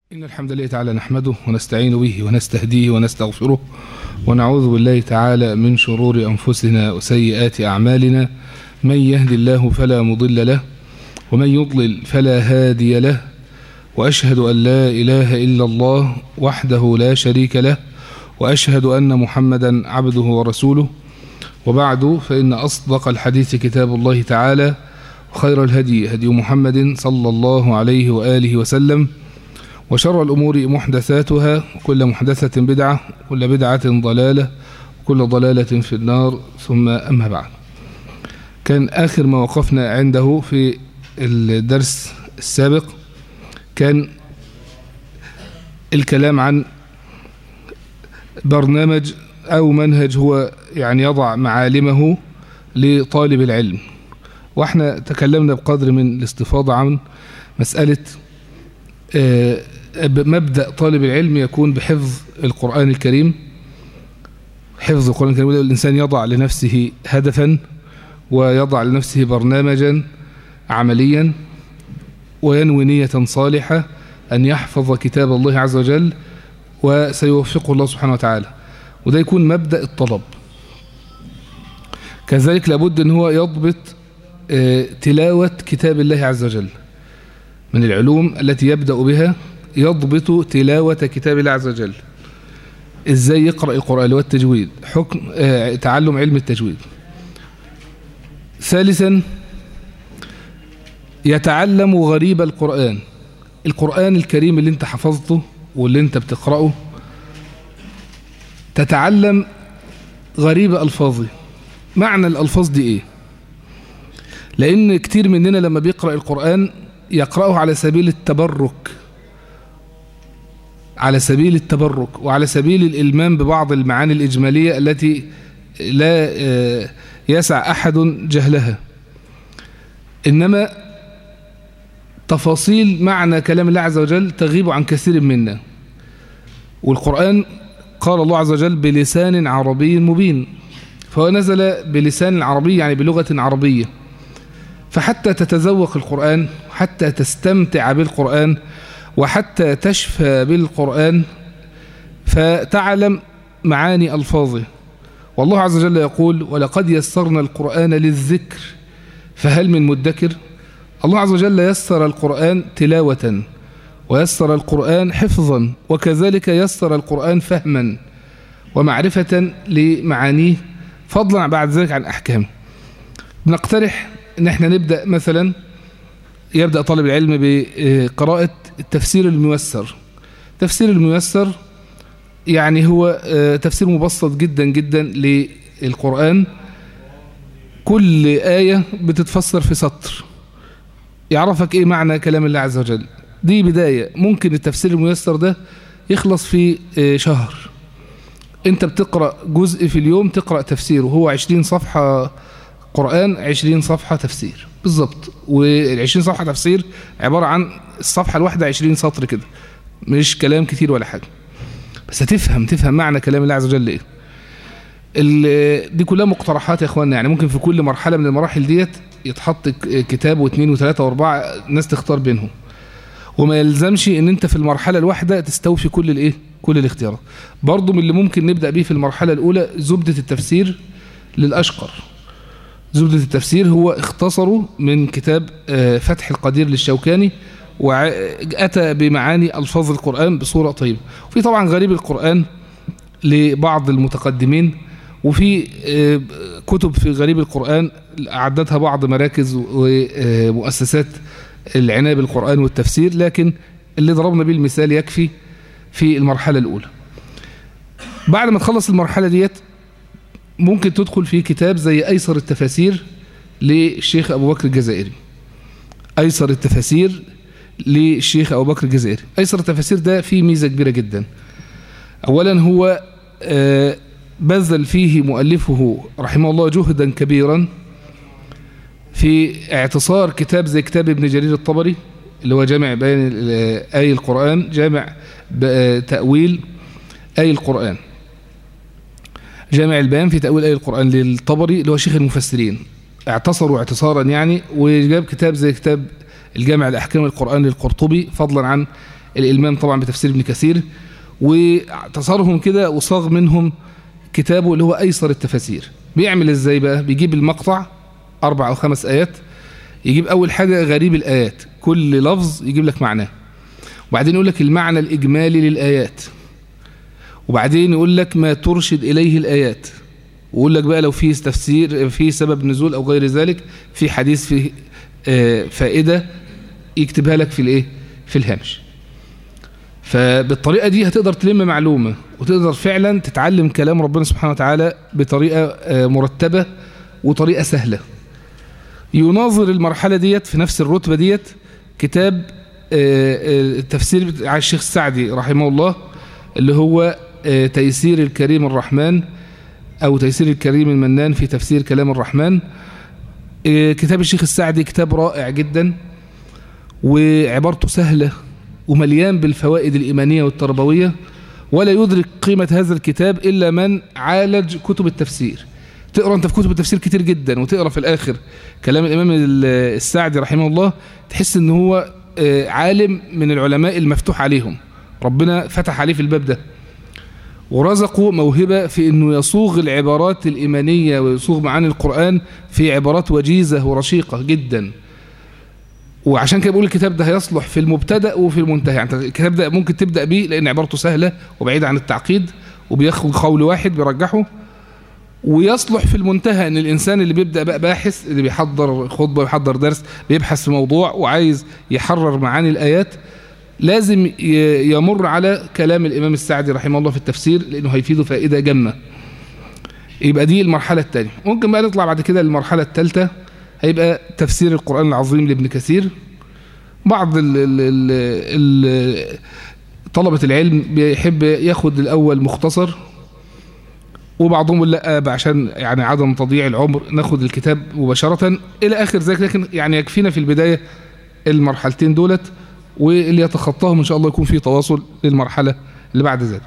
إن الحمد لله تعالى نحمده ونستعين به ونستهديه ونستغفره ونعوذ بالله تعالى من شرور أنفسنا وسيئات أعمالنا من يهد الله فلا مضل له ومن يضلل فلا هادي له وأشهد أن لا إله إلا الله وحده لا شريك له وأشهد أن محمدا عبده ورسوله وبعد فإن أصدق الحديث كتاب الله تعالى وخير الهدي هدي محمد صلى الله عليه وآله وسلم وشر الأمور محدثاتها وكل محدثة بدعة وكل بدعة ضلالة وكل ضلالة في النار ثم أما بعد كان آخر ما وقفنا عنده في الدرس السابق كان الكلام عن برنامج أو منهج هو يعني يضع معالمه لطالب العلم واحنا تكلمنا بقدر من الاستفاضة عن مسألة مبدأ طالب العلم يكون بحفظ القرآن الكريم حفظ القرآن الكريم الإنسان يضع لنفسه هدفا ويضع لنفسه برنامجا عمليا وينوي نية صالحة أن يحفظ كتاب الله عز وجل وسيوفقه الله سبحانه وتعالى وده يكون مبدأ الطلب كذلك لابد أن هو يضبط تلاوة كتاب الله عز وجل من العلوم التي يبدأ بها يضبط تلاوة كتاب الله عز وجل ازاي يقرأ القرآن والتجويد حكم آه تعلم علم التجويد ثالثا يتعلم غريب القرآن القرآن الكريم اللي انت حفظته واللي انت بتقرأه تتعلم غريب ألفاظه معنى الألفاظ دي ايه لأن كتير مننا لما بيقرأ القرآن يقرأه على سبيل التبرك على سبيل التبرك وعلى سبيل الإلمام ببعض المعاني الإجمالية التي لا يسع أحد جهلها إنما تفاصيل معنى كلام الله عز وجل تغيب عن كثير منا والقرآن قال الله عز وجل بلسان عربي مبين فهو نزل بلسان عربي يعني بلغة عربية فحتى تتذوق القرآن حتى تستمتع بالقرآن وحتى تشفى بالقرآن فتعلم معاني ألفاظه والله عز وجل يقول ولقد يسرنا القرآن للذكر فهل من مدكر الله عز وجل يسر القرآن تلاوة ويسر القرآن حفظا وكذلك يسر القرآن فهما ومعرفة لمعانيه فضلا بعد ذلك عن أحكامه بنقترح ان احنا نبدأ مثلا يبدأ طالب العلم بقراءة التفسير الميسر تفسير الميسر يعني هو تفسير مبسط جدا جدا للقرآن كل آية بتتفسر في سطر يعرفك ايه معنى كلام الله عز وجل دي بداية ممكن التفسير الميسر ده يخلص في شهر انت بتقرأ جزء في اليوم تقرأ تفسيره هو عشرين صفحة قرآن 20 صفحة تفسير بالظبط وال 20 صفحة تفسير عبارة عن الصفحة الواحدة 20 سطر كده مش كلام كتير ولا حاجة بس هتفهم تفهم معنى كلام الله عز وجل ايه دي كلها مقترحات يا اخوانا يعني ممكن في كل مرحلة من المراحل ديت يتحط كتاب واثنين وثلاثة واربعة الناس تختار بينهم وما يلزمش ان انت في المرحلة الواحدة تستوفي كل الايه كل الاختيارات برضو من اللي ممكن نبدأ بيه في المرحلة الاولى زبدة التفسير للاشقر زبدة التفسير هو اختصره من كتاب فتح القدير للشوكاني وأتى بمعاني ألفاظ القرآن بصورة طيبة وفي طبعا غريب القرآن لبعض المتقدمين وفي كتب في غريب القرآن أعدتها بعض مراكز ومؤسسات العناية بالقرآن والتفسير لكن اللي ضربنا به المثال يكفي في المرحلة الأولى بعد ما تخلص المرحلة ديت ممكن تدخل في كتاب زي أيسر التفاسير للشيخ أبو بكر الجزائري أيسر التفاسير للشيخ أبو بكر الجزائري أيسر التفاسير ده فيه ميزة كبيرة جدا أولا هو بذل فيه مؤلفه رحمه الله جهدا كبيرا في اعتصار كتاب زي كتاب ابن جرير الطبري اللي هو جامع بيان آي القرآن جامع تأويل آي القرآن جامع البيان في تأويل آية القرآن للطبري اللي هو شيخ المفسرين اعتصروا اعتصارا يعني وجاب كتاب زي كتاب الجامع الأحكام القرآن للقرطبي فضلا عن الإلمام طبعا بتفسير ابن كثير وتصارهم كده وصاغ منهم كتابه اللي هو أيسر التفاسير بيعمل ازاي بقى بيجيب المقطع أربع أو خمس آيات يجيب أول حاجة غريب الآيات كل لفظ يجيب لك معناه وبعدين يقول لك المعنى الإجمالي للآيات وبعدين يقول لك ما ترشد إليه الآيات ويقول لك بقى لو في تفسير في سبب نزول أو غير ذلك في حديث فيه فائدة يكتبها لك في الايه في الهامش فبالطريقة دي هتقدر تلم معلومة وتقدر فعلا تتعلم كلام ربنا سبحانه وتعالى بطريقة مرتبة وطريقة سهلة يناظر المرحلة ديت في نفس الرتبة ديت كتاب التفسير على الشيخ السعدي رحمه الله اللي هو تيسير الكريم الرحمن أو تيسير الكريم المنان في تفسير كلام الرحمن كتاب الشيخ السعدي كتاب رائع جدا وعبارته سهلة ومليان بالفوائد الإيمانية والتربوية ولا يدرك قيمة هذا الكتاب إلا من عالج كتب التفسير تقرأ أنت في كتب التفسير كتير جدا وتقرأ في الآخر كلام الإمام السعدي رحمه الله تحس أنه هو عالم من العلماء المفتوح عليهم ربنا فتح عليه في الباب ده ورزقوا موهبة في أنه يصوغ العبارات الإيمانية ويصوغ معاني القرآن في عبارات وجيزة ورشيقة جدا وعشان كده بقول الكتاب ده هيصلح في المبتدأ وفي المنتهى يعني الكتاب ده ممكن تبدأ بيه لأن عبارته سهلة وبعيدة عن التعقيد وبياخد قول واحد بيرجحه ويصلح في المنتهى ان الانسان اللي بيبدا بقى باحث اللي بيحضر خطبه بيحضر درس بيبحث في موضوع وعايز يحرر معاني الايات لازم يمر على كلام الامام السعدي رحمه الله في التفسير لانه هيفيده فائده جمه يبقى دي المرحله الثانيه ممكن بقى نطلع بعد كده للمرحله الثالثه هيبقى تفسير القران العظيم لابن كثير بعض ال ال ال ال طلبه العلم بيحب ياخد الاول مختصر وبعضهم يقول لا عشان يعني عدم تضييع العمر ناخد الكتاب مباشرة إلى آخر ذلك لكن يعني يكفينا في البداية المرحلتين دولت واللي يتخطاهم إن شاء الله يكون في تواصل للمرحلة اللي بعد ذلك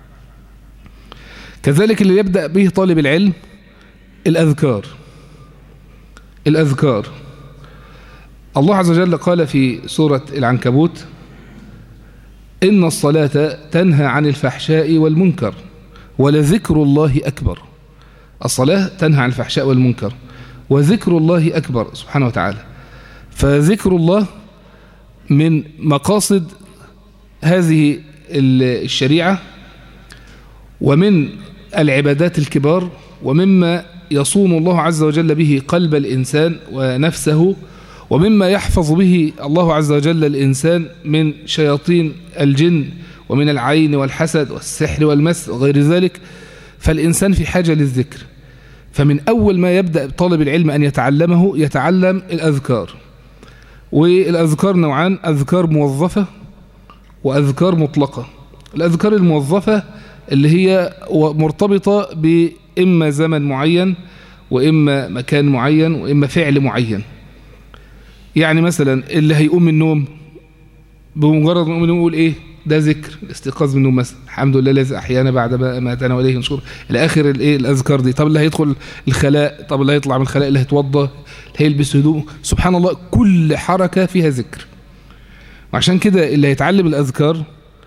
كذلك اللي يبدأ به طالب العلم الأذكار الأذكار الله عز وجل قال في سورة العنكبوت إن الصلاة تنهى عن الفحشاء والمنكر ولذكر الله أكبر الصلاة تنهى عن الفحشاء والمنكر وذكر الله أكبر سبحانه وتعالى فذكر الله من مقاصد هذه الشريعة ومن العبادات الكبار ومما يصوم الله عز وجل به قلب الإنسان ونفسه ومما يحفظ به الله عز وجل الإنسان من شياطين الجن ومن العين والحسد والسحر والمس وغير ذلك فالإنسان في حاجة للذكر فمن أول ما يبدأ طالب العلم أن يتعلمه يتعلم الأذكار والأذكار نوعان أذكار موظفة وأذكار مطلقة الأذكار الموظفة اللي هي مرتبطة بإما زمن معين وإما مكان معين وإما فعل معين يعني مثلا اللي هيقوم من النوم بمجرد ما يقول إيه ده ذكر الاستيقاظ من النوم مثلا الحمد لله الذي احيانا بعد ما ماتنا واليه نشور الى اخر الايه الاذكار دي طب اللي هيدخل الخلاء طب اللي هيطلع من الخلاء اللي هيتوضى اللي هيلبس هدوء سبحان الله كل حركه فيها ذكر وعشان كده اللي هيتعلم الاذكار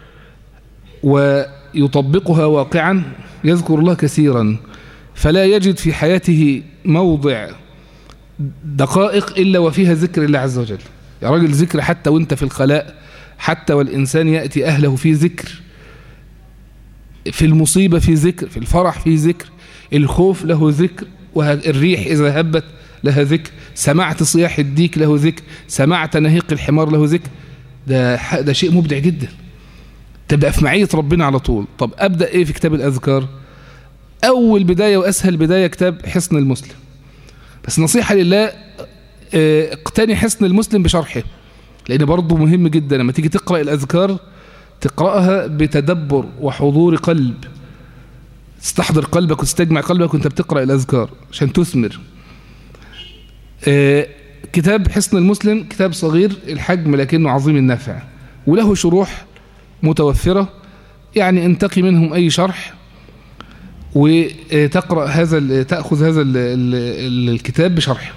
ويطبقها واقعا يذكر الله كثيرا فلا يجد في حياته موضع دقائق الا وفيها ذكر الله عز وجل يا راجل ذكر حتى وانت في الخلاء حتى والإنسان يأتي أهله في ذكر في المصيبة في ذكر في الفرح في ذكر الخوف له ذكر والريح إذا هبت لها ذكر سمعت صياح الديك له ذكر سمعت نهيق الحمار له ذكر ده, ده شيء مبدع جدا تبقى في معية ربنا على طول طب أبدأ إيه في كتاب الأذكار أول بداية وأسهل بداية كتاب حصن المسلم بس نصيحة لله اقتني حصن المسلم بشرحه لأن برضه مهم جدا لما تيجي تقرأ الأذكار تقرأها بتدبر وحضور قلب تستحضر قلبك وتستجمع قلبك وانت بتقرأ الأذكار عشان تثمر آه كتاب حصن المسلم كتاب صغير الحجم لكنه عظيم النفع وله شروح متوفرة يعني انتقي منهم أي شرح وتقرأ هذا تأخذ هذا ال ال الكتاب بشرح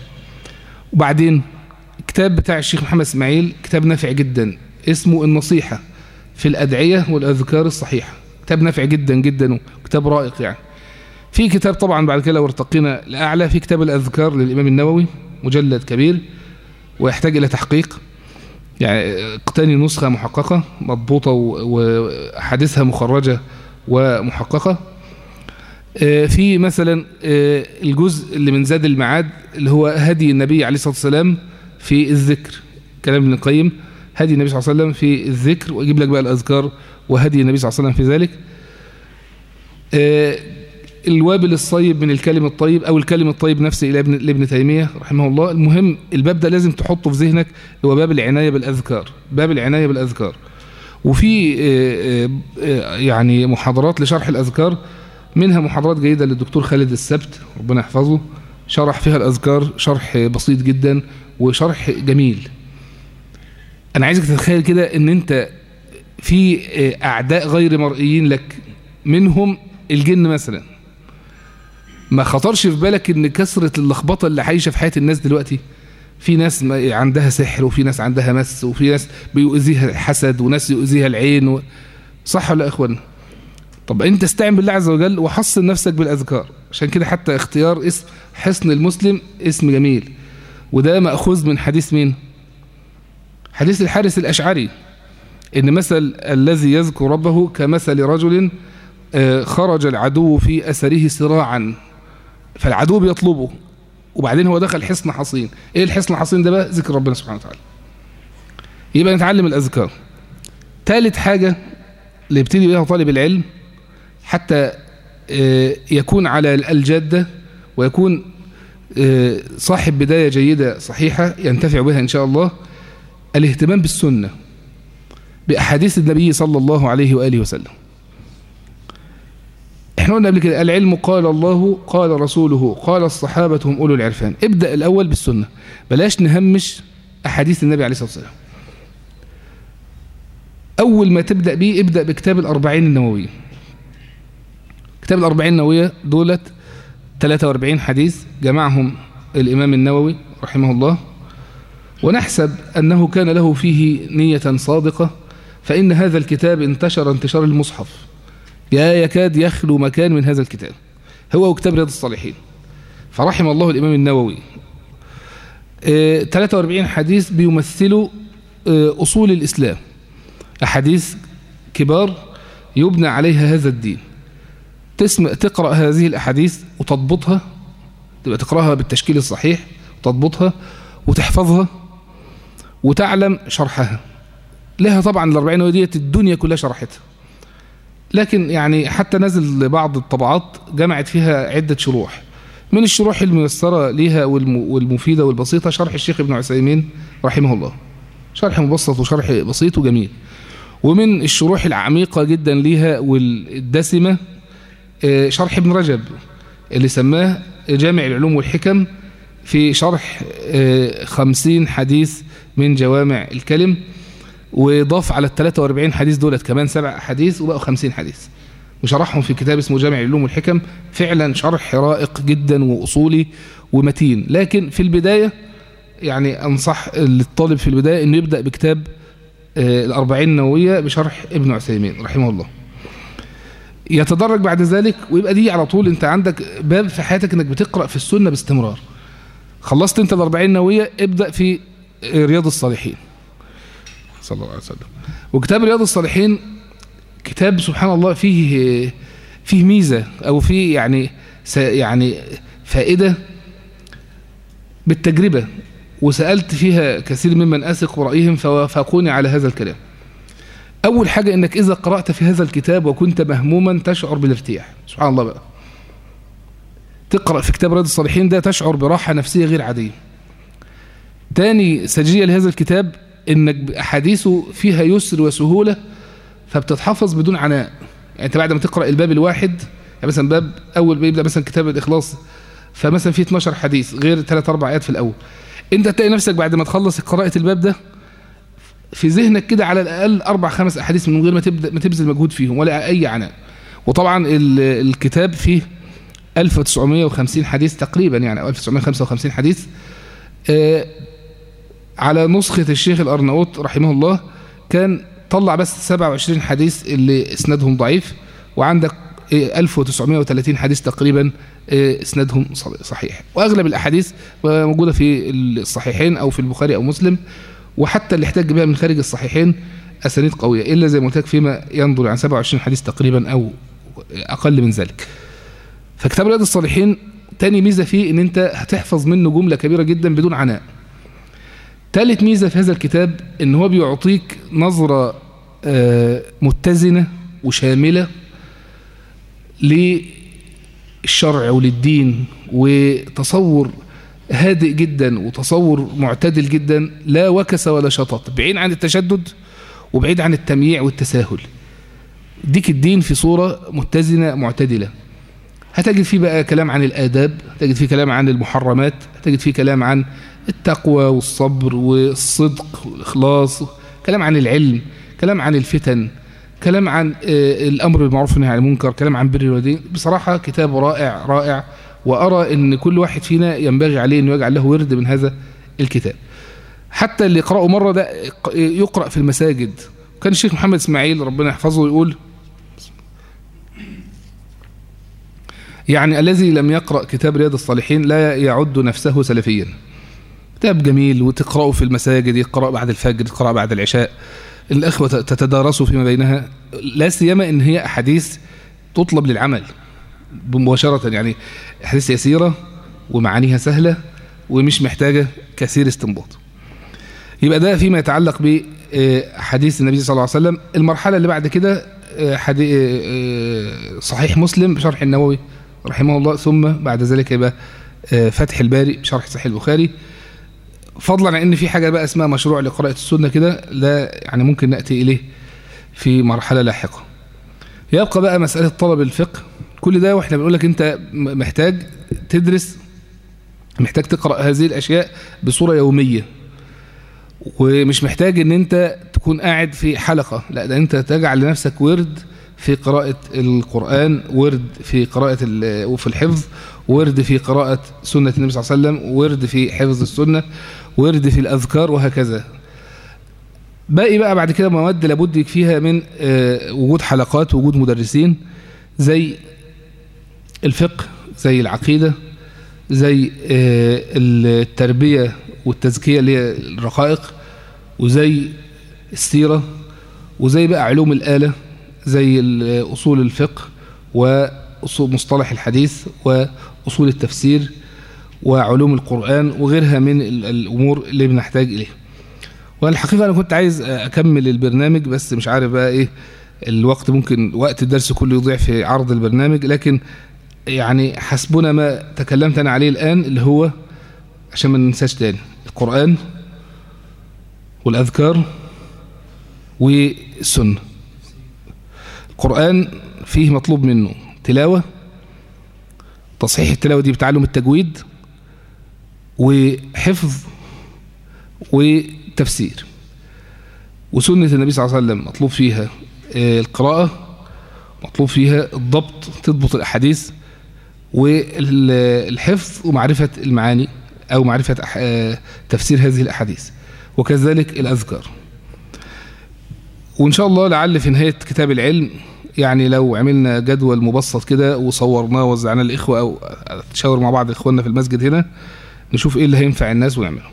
وبعدين كتاب بتاع الشيخ محمد اسماعيل كتاب نافع جدا اسمه النصيحة في الأدعية والأذكار الصحيحة كتاب نافع جدا جدا وكتاب رائق يعني في كتاب طبعا بعد كده لو ارتقينا لأعلى في كتاب الأذكار للإمام النووي مجلد كبير ويحتاج إلى تحقيق يعني اقتني نسخة محققة مضبوطة وحديثها مخرجة ومحققة في مثلا الجزء اللي من زاد المعاد اللي هو هدي النبي عليه الصلاة والسلام في الذكر كلام ابن القيم هدي النبي صلى الله عليه وسلم في الذكر ويجيب لك بقى الأذكار وهدي النبي صلى الله عليه وسلم في ذلك الوابل الصيب من الكلم الطيب أو الكلم الطيب نفسه إلى ابن, لابن تيمية رحمه الله المهم الباب ده لازم تحطه في ذهنك هو باب العناية بالأذكار باب العناية بالأذكار وفي يعني محاضرات لشرح الأذكار منها محاضرات جيدة للدكتور خالد السبت ربنا يحفظه شرح فيها الأذكار شرح بسيط جدا وشرح جميل أنا عايزك تتخيل كده أن أنت في أعداء غير مرئيين لك منهم الجن مثلا ما خطرش في بالك ان كثرة اللخبطة اللي عايشة في حياة الناس دلوقتي في ناس عندها سحر وفي ناس عندها مس وفي ناس بيؤذيها حسد وناس يؤذيها العين و... صح ولا يا اخوانا طب انت استعن بالله عز وجل وحصن نفسك بالاذكار عشان كده حتى اختيار اسم حصن المسلم اسم جميل وده مأخوذ من حديث مين حديث الحارث الأشعري إن مثل الذي يذكر ربه كمثل رجل خرج العدو في أثره سراعا فالعدو بيطلبه وبعدين هو دخل حصن حصين ايه الحصن الحصين ده بقى ذكر ربنا سبحانه وتعالى يبقى نتعلم الأذكار ثالث حاجة اللي يبتدي بها طالب العلم حتى يكون على الجادة ويكون صاحب بداية جيدة صحيحة ينتفع بها إن شاء الله الاهتمام بالسنة بأحاديث النبي صلى الله عليه وآله وسلم احنا قلنا قبل كده العلم قال الله قال رسوله قال الصحابة هم أولو العرفان ابدأ الأول بالسنة بلاش نهمش أحاديث النبي عليه الصلاة والسلام أول ما تبدأ بيه ابدأ بكتاب الأربعين النووية كتاب الأربعين النووية دولت 43 حديث جمعهم الإمام النووي رحمه الله ونحسب أنه كان له فيه نية صادقة فإن هذا الكتاب انتشر انتشار المصحف لا يكاد يخلو مكان من هذا الكتاب هو وكتاب رياض الصالحين فرحم الله الإمام النووي اه 43 حديث بيمثلوا اه أصول الإسلام أحاديث كبار يبنى عليها هذا الدين تسمع تقرأ هذه الأحاديث وتضبطها تبقى تقرأها بالتشكيل الصحيح وتضبطها وتحفظها وتعلم شرحها لها طبعا الأربعين ودية الدنيا كلها شرحتها لكن يعني حتى نزل بعض الطبعات جمعت فيها عدة شروح من الشروح الميسرة ليها والمفيدة والبسيطة شرح الشيخ ابن عثيمين رحمه الله شرح مبسط وشرح بسيط وجميل ومن الشروح العميقة جدا ليها والدسمة شرح ابن رجب اللي سماه جامع العلوم والحكم في شرح خمسين حديث من جوامع الكلم وضاف على ال 43 حديث دولت كمان سبع حديث وبقوا 50 حديث وشرحهم في كتاب اسمه جامع العلوم والحكم فعلا شرح رائق جدا وأصولي ومتين لكن في البداية يعني أنصح للطالب في البداية أنه يبدأ بكتاب الأربعين النووية بشرح ابن عثيمين رحمه الله يتدرج بعد ذلك ويبقى دي على طول انت عندك باب في حياتك انك بتقرأ في السنة باستمرار خلصت انت الأربعين النووية ابدأ في رياض الصالحين صلى الله عليه وسلم وكتاب رياض الصالحين كتاب سبحان الله فيه فيه ميزة أو فيه يعني يعني فائدة بالتجربة وسألت فيها كثير ممن أثق برأيهم فوافقوني على هذا الكلام أول حاجة أنك إذا قرأت في هذا الكتاب وكنت مهموما تشعر بالارتياح سبحان الله بقى تقرأ في كتاب رياض الصالحين ده تشعر براحة نفسية غير عادية تاني سجية لهذا الكتاب انك احاديثه فيها يسر وسهولة فبتتحفظ بدون عناء يعني انت بعد ما تقرأ الباب الواحد يعني مثلا باب اول بيبدأ مثلا كتاب الاخلاص فمثلا فيه 12 حديث غير 3 4 ايات في الاول انت تلاقي نفسك بعد ما تخلص قراءة الباب ده في ذهنك كده على الاقل اربع خمس احاديث من غير ما تبدا ما تبذل مجهود فيهم ولا اي عناء وطبعا الكتاب فيه 1950 حديث تقريبا يعني او 1955 حديث آه على نسخة الشيخ الأرناؤوط رحمه الله كان طلع بس 27 حديث اللي اسنادهم ضعيف وعندك 1930 حديث تقريبا اسنادهم صحيح واغلب الاحاديث موجوده في الصحيحين او في البخاري او مسلم وحتى اللي احتاج بها من خارج الصحيحين اسانيد قويه الا زي ما قلت لك فيما ينظر عن 27 حديث تقريبا او اقل من ذلك فكتاب رياض الصالحين تاني ميزه فيه ان انت هتحفظ منه جمله كبيره جدا بدون عناء ثالث ميزه في هذا الكتاب ان هو بيعطيك نظره متزنه وشامله للشرع وللدين وتصور هادئ جدا وتصور معتدل جدا لا وكس ولا شطط بعيد عن التشدد وبعيد عن التمييع والتساهل ديك الدين في صورة متزنة معتدلة هتجد فيه بقى كلام عن الآداب هتجد فيه كلام عن المحرمات هتجد فيه كلام عن التقوى والصبر والصدق والإخلاص كلام عن العلم كلام عن الفتن كلام عن الأمر بالمعروف والنهي عن المنكر كلام عن بر الوالدين بصراحة كتاب رائع رائع وأرى أن كل واحد فينا ينبغي عليه أنه يجعل له ورد من هذا الكتاب حتى اللي يقرأه مرة ده يقرأ في المساجد كان الشيخ محمد اسماعيل ربنا يحفظه يقول يعني الذي لم يقرأ كتاب رياض الصالحين لا يعد نفسه سلفيا كتاب جميل وتقرأه في المساجد يقرأ بعد الفجر يقرأ بعد العشاء الأخوة تتدارسوا فيما بينها لا سيما إن هي أحاديث تطلب للعمل مباشرة يعني أحاديث يسيرة ومعانيها سهلة ومش محتاجة كثير استنباط يبقى ده فيما يتعلق بحديث النبي صلى الله عليه وسلم المرحلة اللي بعد كده صحيح مسلم بشرح النووي رحمه الله ثم بعد ذلك يبقى فتح الباري بشرح صحيح البخاري فضلا عن ان في حاجة بقى اسمها مشروع لقراءة السنة كده لا يعني ممكن نأتي إليه في مرحلة لاحقة يبقى بقى مسألة طلب الفقه كل ده واحنا بنقول لك انت محتاج تدرس محتاج تقرأ هذه الأشياء بصورة يومية ومش محتاج ان انت تكون قاعد في حلقة لا ده انت تجعل لنفسك ورد في قراءة القرآن ورد في قراءة وفي الحفظ ورد في قراءة سنة النبي صلى الله عليه وسلم ورد في حفظ السنة ورد في الأذكار وهكذا باقي بقى بعد كده مواد لابد فيها من وجود حلقات وجود مدرسين زي الفقه زي العقيدة زي التربية والتزكية اللي هي الرقائق وزي السيرة وزي بقى علوم الآلة زي أصول الفقه وأصول مصطلح الحديث وأصول التفسير وعلوم القرآن وغيرها من الأمور اللي بنحتاج إليها والحقيقة أنا كنت عايز أكمل البرنامج بس مش عارف بقى إيه الوقت ممكن وقت الدرس كله يضيع في عرض البرنامج لكن يعني حسبنا ما تكلمت أنا عليه الآن اللي هو عشان ما ننساش تاني القرآن والأذكار والسنة القرآن فيه مطلوب منه تلاوة تصحيح التلاوة دي بتعلم التجويد وحفظ وتفسير وسنة النبي صلى الله عليه وسلم مطلوب فيها القراءة مطلوب فيها الضبط تضبط الأحاديث والحفظ ومعرفة المعاني أو معرفة تفسير هذه الأحاديث وكذلك الأذكار وإن شاء الله لعل في نهاية كتاب العلم يعني لو عملنا جدول مبسط كده وصورناه ووزعناه للإخوة أو تشاور مع بعض إخواننا في المسجد هنا نشوف إيه اللي هينفع الناس ونعمله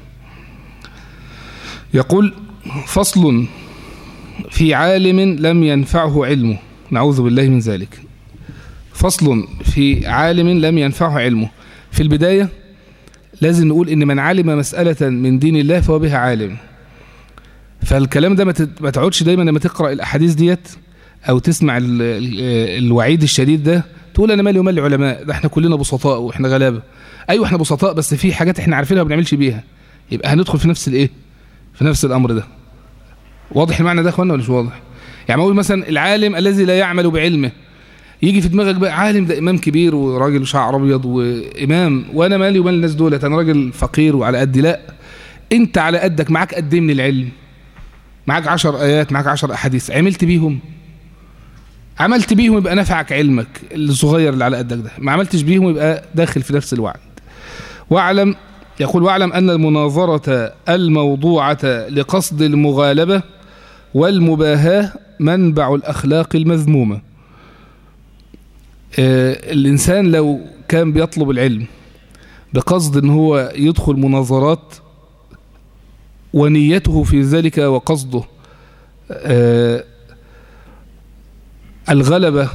يقول فصل في عالم لم ينفعه علمه نعوذ بالله من ذلك فصل في عالم لم ينفعه علمه في البداية لازم نقول إن من علم مسألة من دين الله فهو بها عالم فالكلام ده ما تعودش دايما لما تقرأ الأحاديث ديت أو تسمع ال ال الوعيد الشديد ده تقول أنا مالي ومال العلماء ده احنا كلنا بسطاء واحنا غلابة أيوة احنا بسطاء بس في حاجات احنا عارفينها وما بنعملش بيها يبقى هندخل في نفس الايه في نفس الأمر ده واضح المعنى ده يا اخوانا ولا مش واضح يعني اقول مثلا العالم الذي لا يعمل بعلمه يجي في دماغك بقى عالم ده امام كبير وراجل شعر ابيض وامام وانا مالي ومال الناس دولت انا راجل فقير وعلى قدي لا انت على قدك معاك قد ايه من العلم معاك عشر ايات معاك عشر احاديث عملت بيهم عملت بيهم يبقى نفعك علمك الصغير اللي على قدك ده ما عملتش بيهم يبقى داخل في نفس الوعد واعلم يقول واعلم ان المناظرة الموضوعة لقصد المغالبة والمباهاة منبع الأخلاق المذمومة آه، الإنسان لو كان بيطلب العلم بقصد ان هو يدخل مناظرات ونيته في ذلك وقصده آه، الغلبة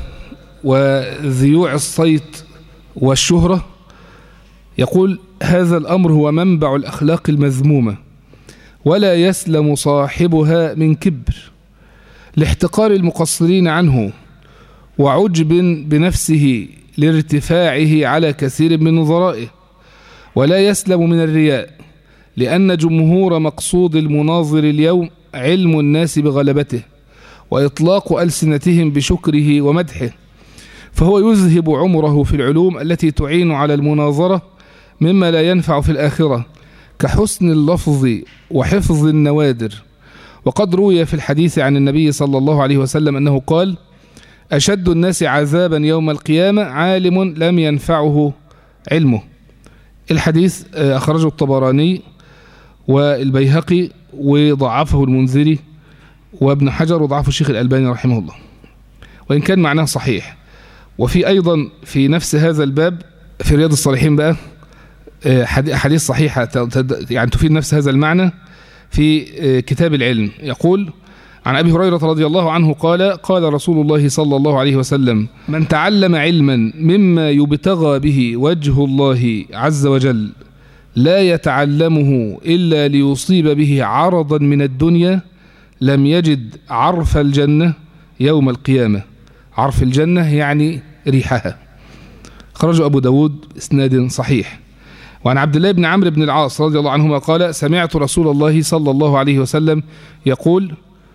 وذيوع الصيت والشهرة يقول هذا الأمر هو منبع الأخلاق المذمومة ولا يسلم صاحبها من كبر لاحتقار المقصرين عنه وعجب بنفسه لارتفاعه على كثير من نظرائه ولا يسلم من الرياء لأن جمهور مقصود المناظر اليوم علم الناس بغلبته وإطلاق ألسنتهم بشكره ومدحه فهو يذهب عمره في العلوم التي تعين على المناظرة مما لا ينفع في الآخرة كحسن اللفظ وحفظ النوادر وقد روي في الحديث عن النبي صلى الله عليه وسلم أنه قال أشد الناس عذابا يوم القيامة عالم لم ينفعه علمه الحديث آه، أخرجه الطبراني والبيهقي وضعفه المنذري وابن حجر وضعفه الشيخ الألباني رحمه الله وإن كان معناه صحيح وفي أيضا في نفس هذا الباب في رياض الصالحين بقى آه، حديث صحيحة يعني تفيد نفس هذا المعنى في آه، كتاب العلم يقول عن أبي هريرة رضي الله عنه قال قال رسول الله صلى الله عليه وسلم من تعلم علما مما يبتغى به وجه الله عز وجل لا يتعلمه إلا ليصيب به عرضا من الدنيا لم يجد عرف الجنة يوم القيامة عرف الجنة يعني ريحها خرج أبو داود اسناد صحيح وعن عبد الله بن عمرو بن العاص رضي الله عنهما قال سمعت رسول الله صلى الله عليه وسلم يقول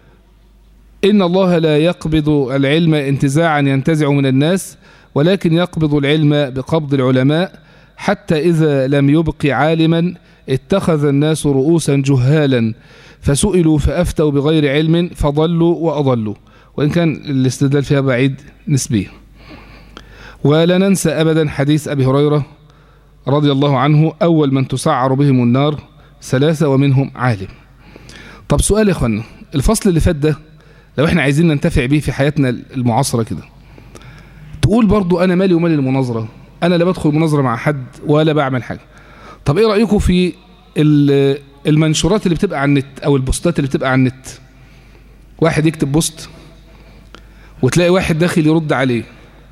إن الله لا يقبض العلم انتزاعا ينتزع من الناس ولكن يقبض العلم بقبض العلماء حتى إذا لم يبق عالما اتخذ الناس رؤوسا جهالا فسئلوا فأفتوا بغير علم فضلوا وأضلوا وإن كان الاستدلال فيها بعيد نسبيا ولا ننسى أبدا حديث أبي هريرة رضي الله عنه أول من تسعر بهم النار ثلاثة ومنهم عالم طب سؤال يا اخوانا الفصل اللي فات ده لو احنا عايزين ننتفع بيه في حياتنا المعاصرة كده تقول برضو انا مالي ومالي المناظرة انا لا بدخل مناظرة مع حد ولا بعمل حاجة طب ايه رأيكم في المنشورات اللي بتبقى على النت او البوستات اللي بتبقى على النت واحد يكتب بوست وتلاقي واحد داخل يرد عليه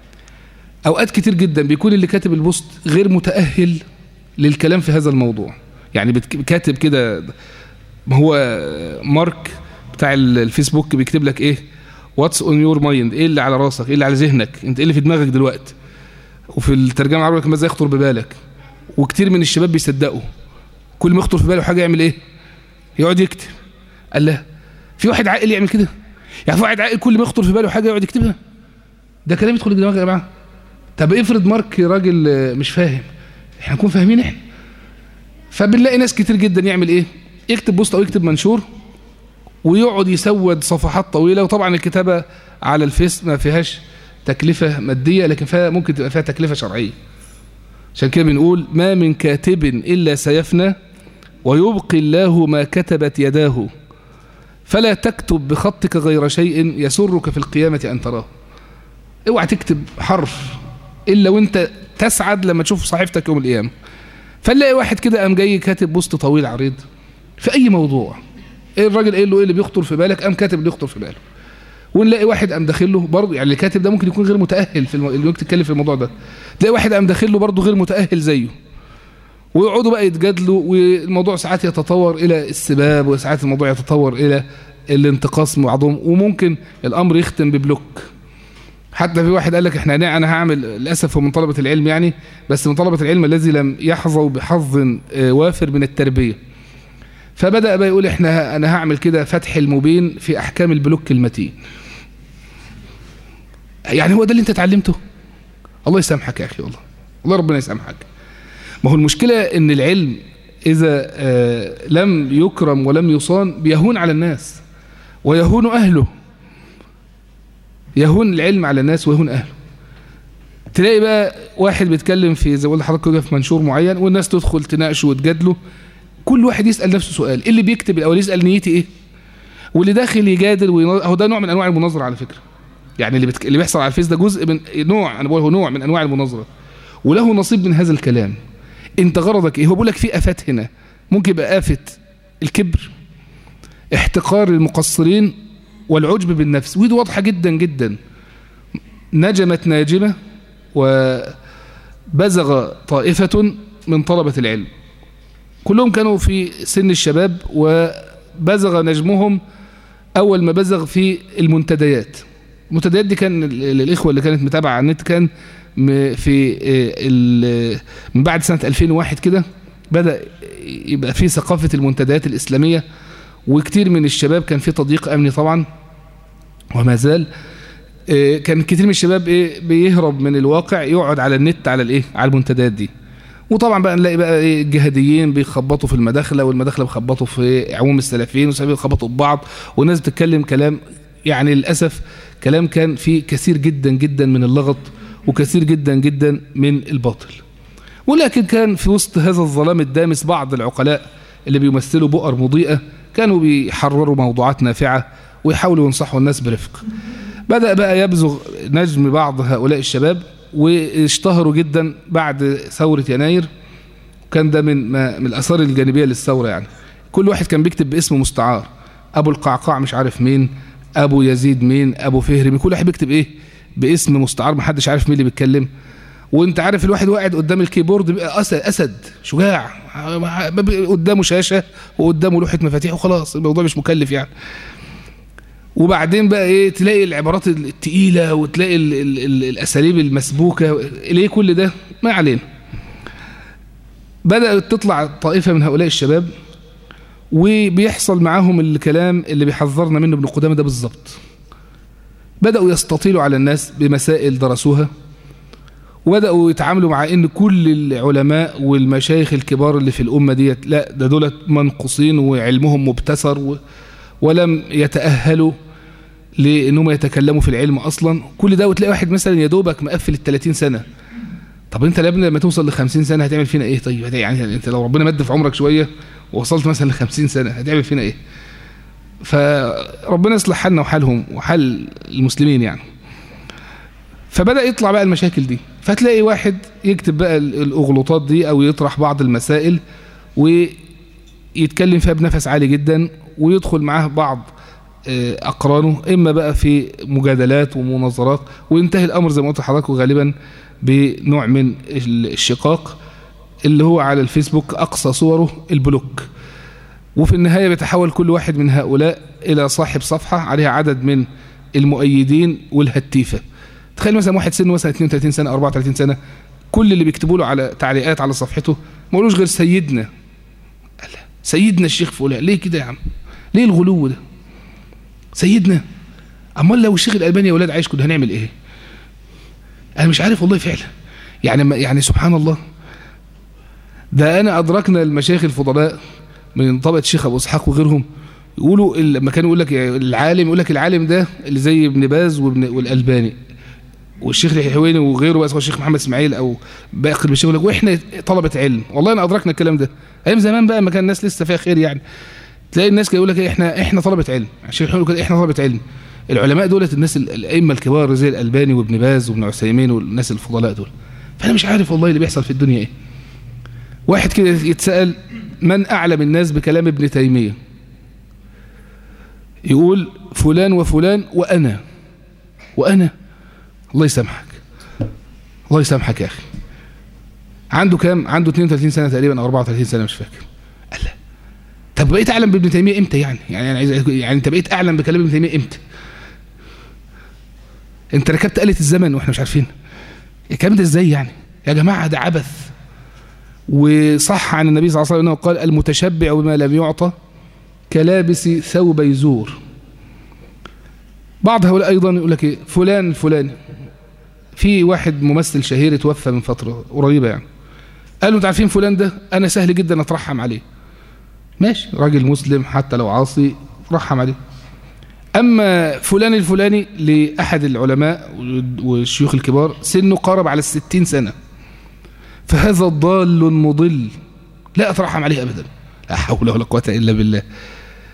اوقات كتير جدا بيكون اللي كاتب البوست غير متأهل للكلام في هذا الموضوع يعني كاتب كده ما هو مارك بتاع الفيسبوك بيكتب لك ايه واتس اون يور مايند ايه اللي على راسك ايه اللي على ذهنك انت ايه اللي في دماغك دلوقتي وفي الترجمه العربيه ماذا يخطر ببالك وكتير من الشباب بيصدقوا كل ما يخطر في باله حاجه يعمل ايه يقعد يكتب قال لا في واحد عاقل يعمل كده يعني في واحد عاقل كل ما يخطر في باله حاجه يقعد يكتبها ده كلام يدخل الدماغ يا جماعه طب افرض مارك راجل مش فاهم احنا نكون فاهمين احنا فبنلاقي ناس كتير جدا يعمل ايه يكتب بوست او يكتب منشور ويقعد يسود صفحات طويلة وطبعا الكتابة على الفيس ما فيهاش تكلفة مادية لكن فيها ممكن تبقى فيها تكلفة شرعية عشان كده بنقول ما من كاتب إلا سيفنى ويبقي الله ما كتبت يداه فلا تكتب بخطك غير شيء يسرك في القيامة أن تراه اوعى تكتب حرف إلا وانت تسعد لما تشوف صحيفتك يوم القيامة فنلاقي واحد كده قام جاي كاتب بوست طويل عريض في أي موضوع ايه الراجل قايل له ايه اللي بيخطر في بالك قام كاتب اللي يخطر في باله ونلاقي واحد قام داخل له برضه يعني اللي كاتب ده ممكن يكون غير متاهل في الم... اللي يتكلم في الموضوع ده تلاقي واحد قام داخل له برضه غير متاهل زيه ويقعدوا بقى يتجادلوا والموضوع ساعات يتطور الى السباب وساعات الموضوع يتطور الى الانتقاص مع بعضهم وممكن الامر يختم ببلوك حتى في واحد قال لك احنا انا هعمل للاسف هو من طلبه العلم يعني بس من طلبه العلم الذي لم يحظوا بحظ آه، وافر من التربيه فبدأ بقى يقول احنا انا هعمل كده فتح المبين في احكام البلوك المتين يعني هو ده اللي انت اتعلمته الله يسامحك يا اخي والله الله ربنا يسامحك ما هو المشكلة ان العلم اذا آه، لم يكرم ولم يصان بيهون على الناس ويهون اهله يهون العلم على الناس ويهون اهله تلاقي بقى واحد بيتكلم في زي ما حضرتك في منشور معين والناس تدخل تناقشه وتجادله كل واحد يسأل نفسه سؤال إيه اللي بيكتب الأول يسأل نيتي إيه واللي داخل يجادل وينظر هو ده نوع من انواع المناظره على فكره يعني اللي بتك... اللي بيحصل على الفيس ده جزء من نوع انا بقول هو نوع من انواع المناظره وله نصيب من هذا الكلام انت غرضك ايه هو بيقول لك في افات هنا ممكن يبقى افه الكبر احتقار المقصرين والعجب بالنفس ودي واضحه جدا جدا نجمت ناجمه وبزغ طائفه من طلبه العلم كلهم كانوا في سن الشباب وبزغ نجمهم أول ما بزغ في المنتديات المنتديات دي كان الإخوة اللي كانت متابعة على النت كان في من بعد سنة 2001 كده بدأ يبقى في ثقافة المنتديات الإسلامية وكتير من الشباب كان في تضييق أمني طبعا وما زال كان كتير من الشباب ايه بيهرب من الواقع يقعد على النت على الايه على المنتديات دي وطبعا بقى نلاقي بقى ايه الجهاديين بيخبطوا في المداخله والمداخله بيخبطوا في عموم السلفيين والسلفيين بيخبطوا ببعض والناس بتتكلم كلام يعني للاسف كلام كان فيه كثير جدا جدا من اللغط وكثير جدا جدا من الباطل ولكن كان في وسط هذا الظلام الدامس بعض العقلاء اللي بيمثلوا بؤر مضيئه كانوا بيحرروا موضوعات نافعه ويحاولوا ينصحوا الناس برفق بدأ بقى يبزغ نجم بعض هؤلاء الشباب واشتهروا جدا بعد ثورة يناير كان ده من, من الأثار الجانبية للثورة يعني كل واحد كان بيكتب باسم مستعار أبو القعقاع مش عارف مين أبو يزيد مين أبو فهري مين كل واحد بيكتب إيه باسم مستعار محدش عارف مين اللي بيتكلم وانت عارف الواحد واحد قدام الكيبورد بيبقى أسد, أسد شجاع قدامه شاشة وقدامه لوحة مفاتيح وخلاص الموضوع مش مكلف يعني وبعدين بقى ايه تلاقي العبارات التقيلة وتلاقي ال ال ال الأساليب المسبوكة ليه كل ده ما علينا بدأت تطلع طائفة من هؤلاء الشباب وبيحصل معاهم الكلام اللي بيحذرنا منه ابن قدامة ده بالظبط بدأوا يستطيلوا على الناس بمسائل درسوها وبدأوا يتعاملوا مع ان كل العلماء والمشايخ الكبار اللي في الأمة ديت لا ده دولت منقصين وعلمهم مبتسر و ولم يتأهلوا لانهم يتكلموا في العلم اصلا كل ده وتلاقي واحد مثلا يا دوبك مقفل ال 30 سنه طب انت يا ابني لما توصل ل 50 سنه هتعمل فينا ايه طيب يعني انت لو ربنا مد في عمرك شويه ووصلت مثلا ل 50 سنه هتعمل فينا ايه فربنا يصلح حالنا وحالهم وحال المسلمين يعني فبدا يطلع بقى المشاكل دي فتلاقي واحد يكتب بقى الاغلوطات دي او يطرح بعض المسائل ويتكلم فيها بنفس عالي جدا ويدخل معاه بعض أقرانه إما بقى في مجادلات ومناظرات وينتهي الأمر زي ما قلت لحضراتكم غالبا بنوع من الشقاق اللي هو على الفيسبوك أقصى صوره البلوك وفي النهاية بيتحول كل واحد من هؤلاء إلى صاحب صفحة عليها عدد من المؤيدين والهتيفة تخيل مثلا واحد سنه مثلا 32 سنة 34 سنة كل اللي بيكتبوا له على تعليقات على صفحته ما قالوش غير سيدنا سيدنا الشيخ فلان ليه كده يا عم ليه الغلو ده سيدنا امال لو الشيخ الالباني يا اولاد عايش كنا هنعمل ايه انا مش عارف والله فعلا يعني يعني سبحان الله ده انا ادركنا المشايخ الفضلاء من طبقه الشيخ ابو اسحاق وغيرهم يقولوا لما كانوا يقول لك العالم يقول لك العالم ده اللي زي ابن باز وابن والالباني والشيخ الحويني وغيره بقى الشيخ محمد اسماعيل او باقي المشايخ يقول لك واحنا طلبه علم والله انا ادركنا الكلام ده ايام زمان بقى ما كان الناس لسه فيها خير يعني تلاقي الناس كده يقول لك احنا احنا طلبه علم الشيخ يقول كده احنا طلبه علم العلماء دولت الناس الائمه الكبار زي الالباني وابن باز وابن عثيمين والناس الفضلاء دول فانا مش عارف والله اللي بيحصل في الدنيا ايه واحد كده يتسال من اعلم الناس بكلام ابن تيميه يقول فلان وفلان وانا وانا الله يسامحك الله يسامحك يا اخي عنده كام عنده 32 سنه تقريبا او 34 سنه مش فاكر قال لا طب بقيت اعلم بابن تيميه امتى يعني يعني انا عايز يعني انت بقيت اعلم بكلام ابن تيميه امتى انت ركبت آلة الزمن واحنا مش عارفين الكلام ده ازاي يعني يا جماعه ده عبث وصح عن النبي صلى الله عليه وسلم انه قال المتشبع بما لم يعطى كلابس ثوب يزور بعض هؤلاء ايضا يقول لك ايه فلان فلان في واحد ممثل شهير اتوفى من فتره قريبه يعني قالوا انتوا عارفين فلان ده انا سهل جدا اترحم عليه ماشي راجل مسلم حتى لو عاصي رحم عليه أما فلان الفلاني لأحد العلماء والشيوخ الكبار سنه قارب على الستين سنة فهذا ضال مضل لا أترحم عليه أبدا لا حول ولا قوة إلا بالله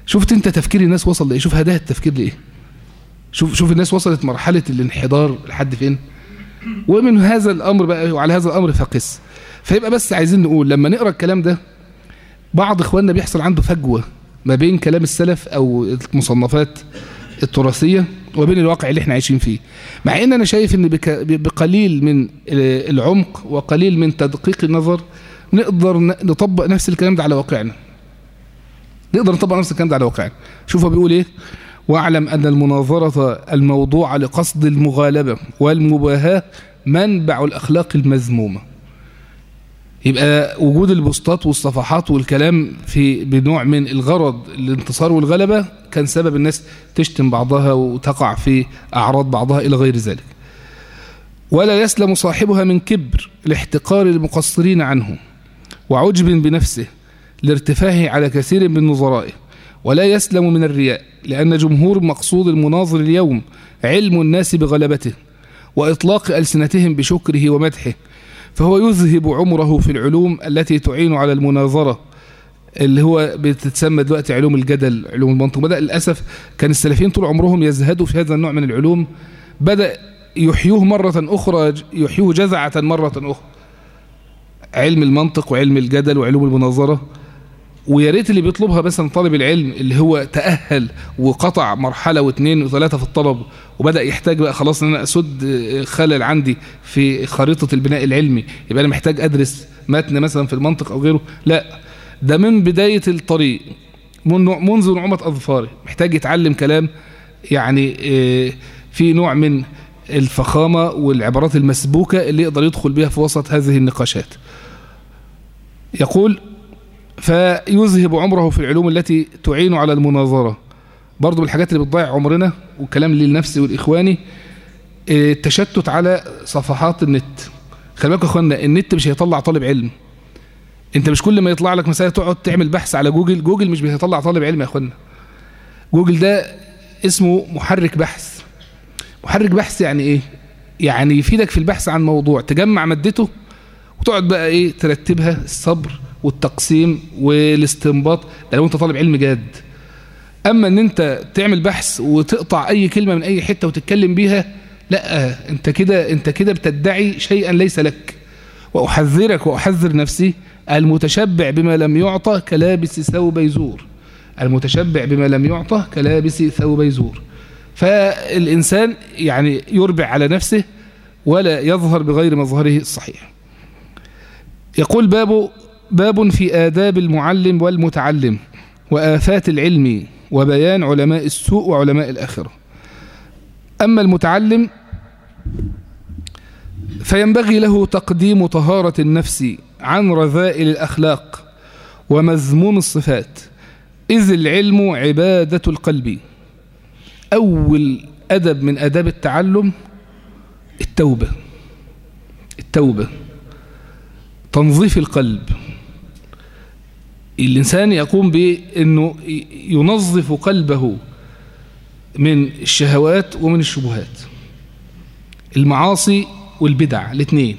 شفت انت تفكير الناس وصل لايه شوف هداها التفكير لايه شوف شوف الناس وصلت مرحلة الانحدار لحد فين ومن هذا الأمر بقى وعلى هذا الأمر فقس فيبقى بس عايزين نقول لما نقرأ الكلام ده بعض إخواننا بيحصل عنده فجوة ما بين كلام السلف أو المصنفات التراثية وبين الواقع اللي احنا عايشين فيه مع ان انا شايف ان بقليل من العمق وقليل من تدقيق النظر نقدر نطبق نفس الكلام ده على واقعنا نقدر نطبق نفس الكلام ده على واقعنا شوف هو بيقول ايه واعلم أن المناظرة الموضوعة لقصد المغالبة والمباهاة منبع الأخلاق المذمومة يبقى وجود البوستات والصفحات والكلام في بنوع من الغرض الانتصار والغلبة كان سبب الناس تشتم بعضها وتقع في أعراض بعضها إلى غير ذلك ولا يسلم صاحبها من كبر لاحتقار المقصرين عنه وعجب بنفسه لارتفاعه على كثير من نظرائه ولا يسلم من الرياء لأن جمهور مقصود المناظر اليوم علم الناس بغلبته وإطلاق ألسنتهم بشكره ومدحه فهو يذهب عمره في العلوم التي تعين على المناظرة اللي هو بتتسمى دلوقتي علوم الجدل علوم المنطق بدأ للأسف كان السلفيين طول عمرهم يزهدوا في هذا النوع من العلوم بدأ يحيوه مرة أخرى يحيوه جزعة مرة أخرى علم المنطق وعلم الجدل وعلوم المناظرة ويا ريت اللي بيطلبها مثلا طالب العلم اللي هو تأهل وقطع مرحلة واثنين وثلاثة في الطلب وبدأ يحتاج بقى خلاص ان انا اسد خلل عندي في خريطة البناء العلمي يبقى انا محتاج ادرس متن مثلا في المنطق او غيره لا ده من بداية الطريق منذ نعومة اظفاره محتاج يتعلم كلام يعني في نوع من الفخامة والعبارات المسبوكة اللي يقدر يدخل بها في وسط هذه النقاشات يقول فيذهب عمره في العلوم التي تعين على المناظرة برضو من الحاجات اللي بتضيع عمرنا والكلام للنفسي والإخواني التشتت على صفحات النت خلي بالكم يا اخوانا النت مش هيطلع طالب علم انت مش كل ما يطلع لك مسألة تقعد تعمل بحث على جوجل جوجل مش بيطلع طالب علم يا اخوانا جوجل ده اسمه محرك بحث محرك بحث يعني ايه يعني يفيدك في البحث عن موضوع تجمع مادته وتقعد بقى ايه ترتبها الصبر والتقسيم والاستنباط ده لو انت طالب علم جاد اما ان انت تعمل بحث وتقطع اي كلمة من اي حتة وتتكلم بيها لا انت كده انت كده بتدعي شيئا ليس لك واحذرك واحذر نفسي المتشبع بما لم يعطى كلابس ثوب يزور المتشبع بما لم يعطى كلابس ثوب يزور فالإنسان يعني يربع على نفسه ولا يظهر بغير مظهره الصحيح يقول باب باب في آداب المعلم والمتعلم وآفات العلم وبيان علماء السوء وعلماء الآخرة أما المتعلم فينبغي له تقديم طهارة النفس عن رذائل الأخلاق ومذموم الصفات إذ العلم عبادة القلب أول أدب من أداب التعلم التوبة التوبة تنظيف القلب الإنسان يقوم بأنه ينظف قلبه من الشهوات ومن الشبهات المعاصي والبدع الاثنين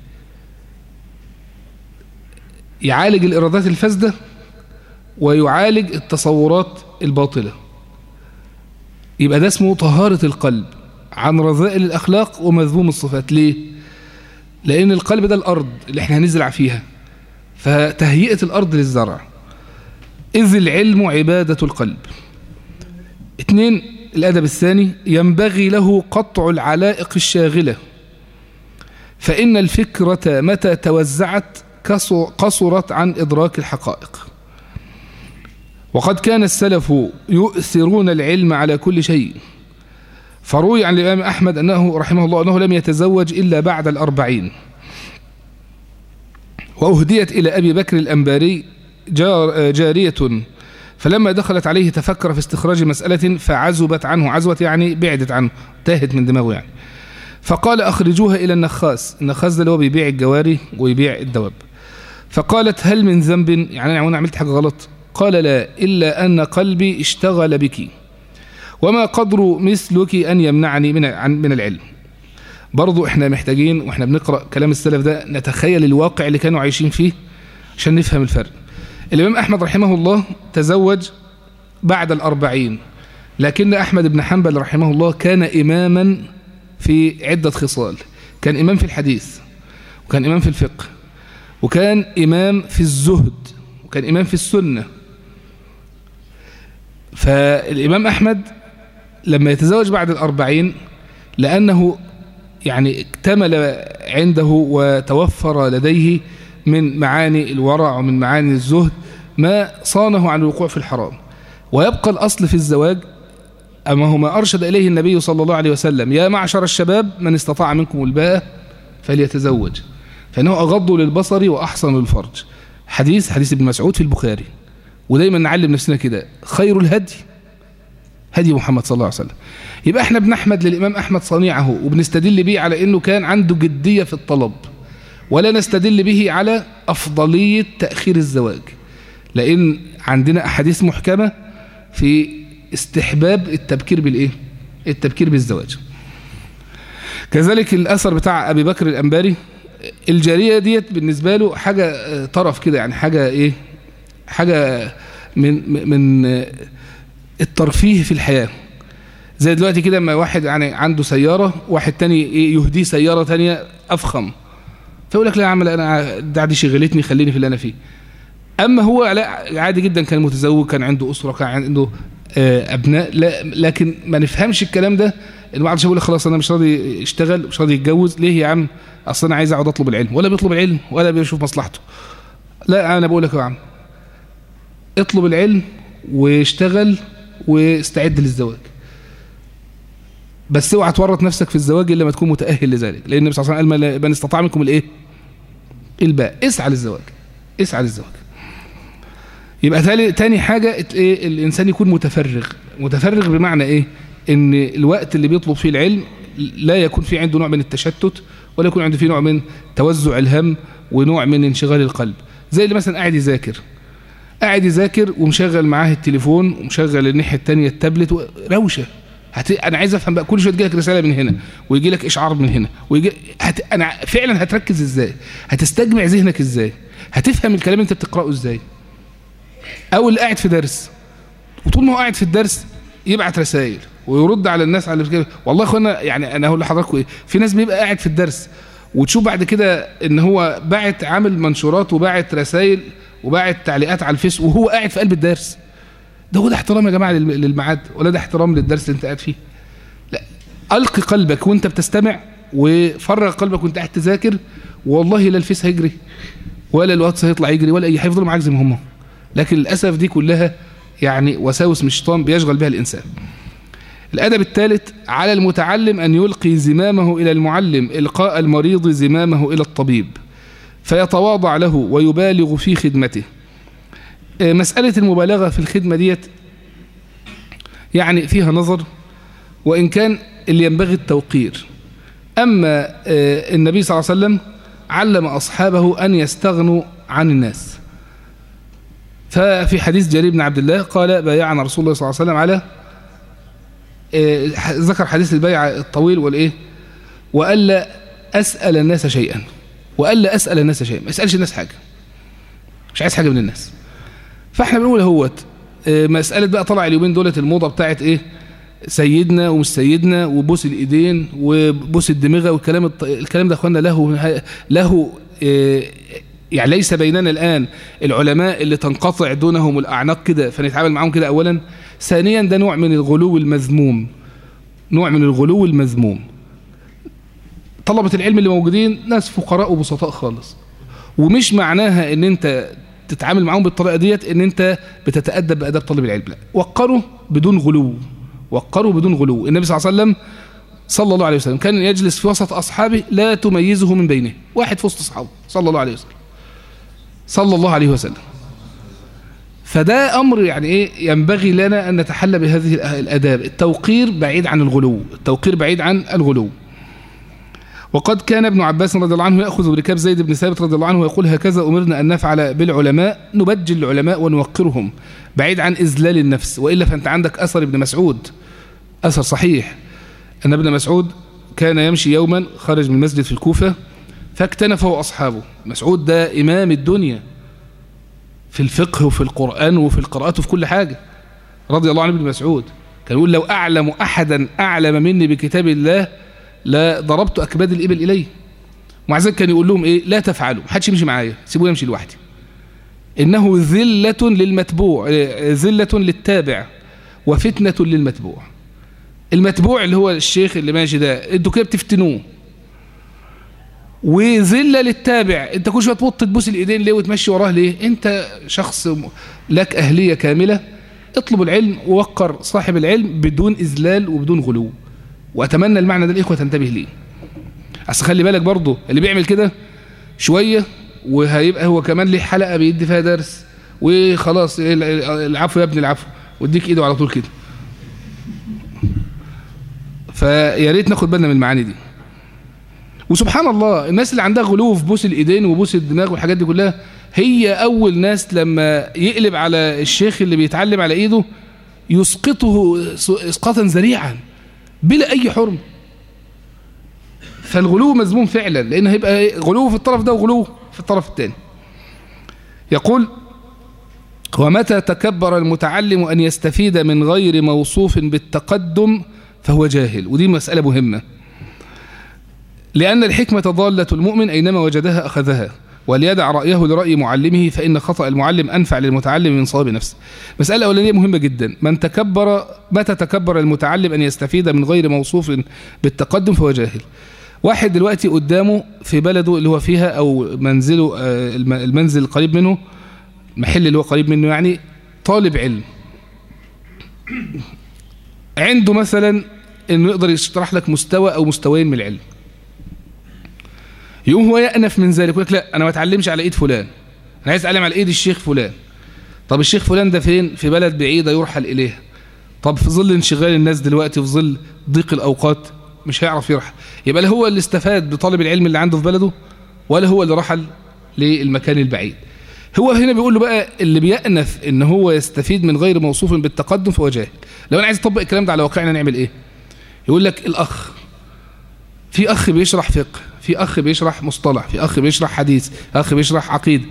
يعالج الإرادات الفاسدة ويعالج التصورات الباطلة يبقى ده اسمه طهارة القلب عن رذائل الأخلاق ومذموم الصفات ليه؟ لأن القلب ده الأرض اللي احنا هنزرع فيها فتهيئة الأرض للزرع إذ العلم عبادة القلب اثنين الأدب الثاني ينبغي له قطع العلائق الشاغلة فإن الفكرة متى توزعت قصرت عن إدراك الحقائق وقد كان السلف يؤثرون العلم على كل شيء فروي عن الإمام أحمد أنه رحمه الله أنه لم يتزوج إلا بعد الأربعين وأهديت إلى أبي بكر الأنباري جار جارية فلما دخلت عليه تفكر في استخراج مسألة فعزبت عنه عزوت يعني بعدت عنه تاهت من دماغه يعني فقال أخرجوها إلى النخاس النخاس ده اللي هو بيبيع الجواري ويبيع الدواب فقالت هل من ذنب يعني أنا عملت حاجة غلط قال لا إلا أن قلبي اشتغل بك وما قدر مثلك أن يمنعني من من العلم برضو احنا محتاجين واحنا بنقرأ كلام السلف ده نتخيل الواقع اللي كانوا عايشين فيه عشان نفهم الفرق الإمام أحمد رحمه الله تزوج بعد الأربعين لكن أحمد بن حنبل رحمه الله كان إماما في عدة خصال كان إمام في الحديث وكان إمام في الفقه وكان إمام في الزهد وكان إمام في السنة فالإمام أحمد لما يتزوج بعد الأربعين لأنه يعني اكتمل عنده وتوفر لديه من معاني الورع ومن معاني الزهد ما صانه عن الوقوع في الحرام ويبقى الأصل في الزواج أما هو ما أرشد إليه النبي صلى الله عليه وسلم يا معشر الشباب من استطاع منكم الباء فليتزوج فإنه أغض للبصر وأحسن للفرج حديث حديث ابن مسعود في البخاري ودايما نعلم نفسنا كده خير الهدي هدي محمد صلى الله عليه وسلم يبقى احنا بنحمد للإمام أحمد صنيعه وبنستدل به على أنه كان عنده جدية في الطلب ولا نستدل به على أفضلية تأخير الزواج لأن عندنا أحاديث محكمة في استحباب التبكير بالإيه؟ التبكير بالزواج كذلك الأثر بتاع أبي بكر الأنباري الجارية ديت بالنسبة له حاجة طرف كده يعني حاجة إيه حاجة من من الترفيه في الحياة زي دلوقتي كده لما واحد يعني عنده سيارة واحد تاني إيه يهديه سيارة تانية أفخم فيقول لك لا يا عم لا أنا ده دي شغلتني خليني في اللي أنا فيه أما هو لا عادي جدا كان متزوج كان عنده أسرة كان عنده أبناء لا لكن ما نفهمش الكلام ده اللي بعض يقول لك خلاص أنا مش راضي يشتغل مش راضي يتجوز ليه يا عم أصل أنا عايز أقعد أطلب العلم ولا بيطلب العلم ولا بيشوف مصلحته لا أنا بقول لك يا عم اطلب العلم واشتغل واستعد للزواج بس اوعى تورط نفسك في الزواج الا ما تكون متاهل لذلك لان النبي صلى الله عليه وسلم قال من استطاع منكم الايه الباء اسعى للزواج اسعى للزواج يبقى تاني تاني حاجه ايه الانسان يكون متفرغ متفرغ بمعنى ايه ان الوقت اللي بيطلب فيه العلم لا يكون فيه عنده نوع من التشتت ولا يكون عنده فيه نوع من توزع الهم ونوع من انشغال القلب زي اللي مثلا قاعد يذاكر قاعد يذاكر ومشغل معاه التليفون ومشغل الناحيه الثانيه التابلت روشه هت... انا عايز افهم بقى كل شويه تجي لك رساله من هنا ويجي لك اشعار من هنا ويجي هت... انا فعلا هتركز ازاي هتستجمع ذهنك ازاي هتفهم الكلام اللي انت بتقراه ازاي او اللي قاعد في درس وطول ما هو قاعد في الدرس يبعت رسائل ويرد على الناس على اللي والله يا اخوانا يعني انا هقول لحضراتكم ايه في ناس بيبقى قاعد في الدرس وتشوف بعد كده ان هو باعت عامل منشورات وباعت رسائل وباعت تعليقات على الفيس وهو قاعد في قلب الدرس ده هو ده احترام يا جماعه للميعاد ولا ده احترام للدرس اللي انت قاعد فيه لا القي قلبك وانت بتستمع وفرغ قلبك وانت قاعد تذاكر والله لا الفيس هيجري ولا الواتس هيطلع يجري ولا اي هيفضلوا معاك زي ما هم لكن للاسف دي كلها يعني وساوس من الشيطان بيشغل بها الانسان الادب الثالث على المتعلم ان يلقي زمامه الى المعلم القاء المريض زمامه الى الطبيب فيتواضع له ويبالغ في خدمته مسألة المبالغة في الخدمة ديت يعني فيها نظر وإن كان اللي ينبغي التوقير أما النبي صلى الله عليه وسلم علم أصحابه أن يستغنوا عن الناس ففي حديث جرير بن عبد الله قال بايعنا رسول الله صلى الله عليه وسلم على ذكر حديث البيع الطويل والإيه وألا أسأل الناس شيئا وألا أسأل الناس شيئا ما أسألش الناس حاجة مش عايز حاجة من الناس فاحنا بنقول اهوت مسألة بقى طلع اليومين دولت الموضة بتاعت ايه سيدنا ومش سيدنا وبوس الايدين وبوس الدماغ والكلام الكلام ده اخوانا له له يعني ليس بيننا الان العلماء اللي تنقطع دونهم الاعناق كده فنتعامل معاهم كده اولا ثانيا ده نوع من الغلو المذموم نوع من الغلو المذموم طلبة العلم اللي موجودين ناس فقراء وبسطاء خالص ومش معناها ان انت تتعامل معاهم بالطريقه ديت ان انت بتتادب باداب طالب العلم لا وقروا بدون غلو وقروا بدون غلو النبي صلى الله عليه وسلم صلى الله عليه وسلم كان يجلس في وسط اصحابه لا تميزه من بينه واحد في وسط اصحابه صلى الله عليه وسلم صلى الله عليه وسلم فده امر يعني ايه ينبغي لنا ان نتحلى بهذه الاداب التوقير بعيد عن الغلو التوقير بعيد عن الغلو وقد كان ابن عباس رضي الله عنه يأخذ بركاب زيد بن ثابت رضي الله عنه ويقول هكذا أمرنا أن نفعل بالعلماء نبجل العلماء ونوقرهم بعيد عن إذلال النفس وإلا فأنت عندك أثر ابن مسعود أثر صحيح أن ابن مسعود كان يمشي يوما خرج من مسجد في الكوفة فاكتنفه أصحابه مسعود ده إمام الدنيا في الفقه وفي القرآن وفي القراءات وفي كل حاجة رضي الله عنه ابن مسعود كان يقول لو أعلم أحدا أعلم مني بكتاب الله لضربت أكباد الإبل إليه ومع ذلك كان يقول لهم إيه لا تفعلوا محدش يمشي معايا سيبوني أمشي لوحدي إنه ذلة للمتبوع ذلة للتابع وفتنة للمتبوع المتبوع اللي هو الشيخ اللي ماشي ده انتوا كده بتفتنوه وذله للتابع انت كل شويه تبط تبوس الايدين ليه وتمشي وراه ليه انت شخص لك اهليه كامله اطلب العلم ووقر صاحب العلم بدون اذلال وبدون غلو واتمنى المعنى ده الاخوه تنتبه ليه اصل خلي بالك برضه اللي بيعمل كده شويه وهيبقى هو كمان ليه حلقه بيدي فيها درس وخلاص العفو يا ابني العفو واديك ايده على طول كده فيا ريت ناخد بالنا من المعاني دي وسبحان الله الناس اللي عندها غلو في بوس الايدين وبوس الدماغ والحاجات دي كلها هي اول ناس لما يقلب على الشيخ اللي بيتعلم على ايده يسقطه اسقاطا ذريعا بلا اي حرم فالغلو مذموم فعلا لان هيبقى غلو في الطرف ده وغلو في الطرف الثاني يقول ومتى تكبر المتعلم أن يستفيد من غير موصوف بالتقدم فهو جاهل ودي مسألة مهمة لأن الحكمة ضالة المؤمن أينما وجدها أخذها وليدع رأيه لرأي معلمه فإن خطأ المعلم أنفع للمتعلم من صواب نفسه مسألة أولانية مهمة جدا من تكبر متى تكبر المتعلم أن يستفيد من غير موصوف بالتقدم فهو جاهل واحد دلوقتي قدامه في بلده اللي هو فيها أو منزله المنزل القريب منه محل اللي هو قريب منه يعني طالب علم عنده مثلا انه يقدر يشرح لك مستوى او مستويين من العلم يقوم هو يأنف من ذلك يقول لك لا انا ما اتعلمش على ايد فلان انا عايز اتعلم على ايد الشيخ فلان طب الشيخ فلان ده فين في بلد بعيدة يرحل اليها طب في ظل انشغال الناس دلوقتي في ظل ضيق الاوقات مش هيعرف يرحل يبقى لا هو اللي استفاد بطالب العلم اللي عنده في بلده ولا هو اللي رحل للمكان البعيد هو هنا بيقول له بقى اللي بيأنف ان هو يستفيد من غير موصوف بالتقدم فهو جاهل لو انا عايز اطبق الكلام ده على واقعنا نعمل ايه يقول لك الاخ في اخ بيشرح فقه في اخ بيشرح مصطلح في اخ بيشرح حديث اخ بيشرح عقيده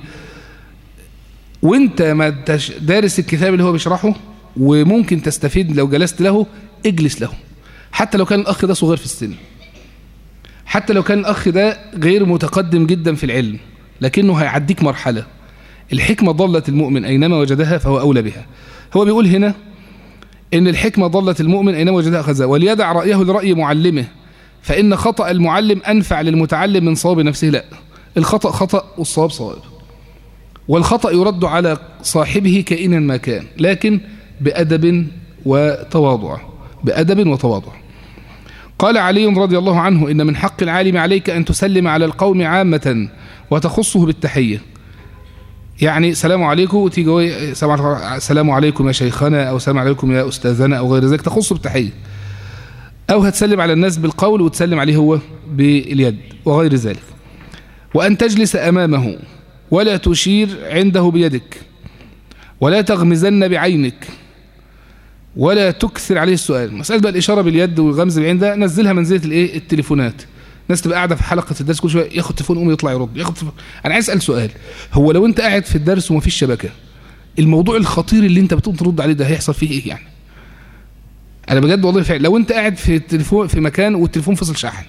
وانت ما دارس الكتاب اللي هو بيشرحه وممكن تستفيد لو جلست له اجلس له حتى لو كان الاخ ده صغير في السن حتى لو كان الاخ ده غير متقدم جدا في العلم لكنه هيعديك مرحله الحكمة ضلت المؤمن أينما وجدها فهو أولى بها هو بيقول هنا إن الحكمة ضلت المؤمن أينما وجدها أخذها وليدع رأيه لرأي معلمه فإن خطأ المعلم أنفع للمتعلم من صواب نفسه لا الخطأ خطأ والصواب صواب والخطأ يرد على صاحبه كائنا ما كان لكن بأدب وتواضع بأدب وتواضع قال علي رضي الله عنه إن من حق العالم عليك أن تسلم على القوم عامة وتخصه بالتحية يعني سلام عليكم وتيجي سلام عليكم يا شيخنا أو سلام عليكم يا أستاذنا أو غير ذلك تخصه بالتحية أو هتسلم على الناس بالقول وتسلم عليه هو باليد وغير ذلك وأن تجلس أمامه ولا تشير عنده بيدك ولا تغمزن بعينك ولا تكثر عليه السؤال مسألة بقى الإشارة باليد والغمز بعين ده نزلها منزلة الإيه التليفونات ناس تبقى قاعده في حلقه الدرس كل شويه ياخد تليفون يقوم يطلع يرد ياخد تليفون انا عايز اسال سؤال هو لو انت قاعد في الدرس ومفيش شبكه الموضوع الخطير اللي انت بتقوم ترد عليه ده هيحصل فيه ايه يعني انا بجد والله فعلا لو انت قاعد في التليفون في مكان والتليفون فصل شحن